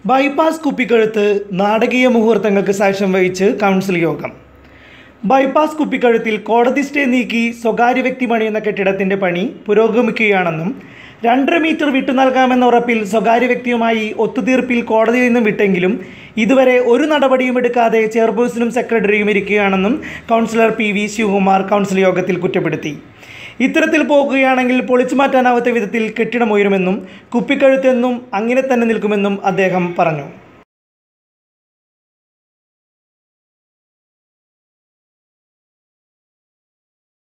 bypass കുപ്പിക്കഴുത്ത് നാടകീയ മുഹൂർത്തങ്ങൾക്ക് സാക്ഷ്യം വഹിച്ച് കൗൺസിൽ യോഗം ബൈപ്പാസ് കുപ്പിക്കഴുത്തിൽ കോടതി സ്റ്റേ നീക്കി സ്വകാര്യ വ്യക്തി പണിയുന്ന കെട്ടിടത്തിന്റെ പണി പുരോഗമിക്കുകയാണെന്നും രണ്ടര മീറ്റർ വിട്ടു നൽകാമെന്ന ഉറപ്പിൽ സ്വകാര്യ വ്യക്തിയുമായി ഒത്തുതീർപ്പിൽ കോടതിയിൽ നിന്നും വിട്ടെങ്കിലും ഇതുവരെ ഒരു നടപടിയും എടുക്കാതെ ചെയർപേഴ്സണും സെക്രട്ടറിയും ഇരിക്കുകയാണെന്നും councillor P V Shivakumar council യോഗത്തിൽ കുറ്റപ്പെടുത്തി ഇത്തരത്തിൽ പോകുകയാണെങ്കിൽ പൊളിച്ചു മാറ്റാനാവാത്ത വിധത്തിൽ കെട്ടിടം ഉയരുമെന്നും കുപ്പിക്കഴുത്തെന്നും അങ്ങനെ തന്നെ നിൽക്കുമെന്നും അദ്ദേഹം പറഞ്ഞു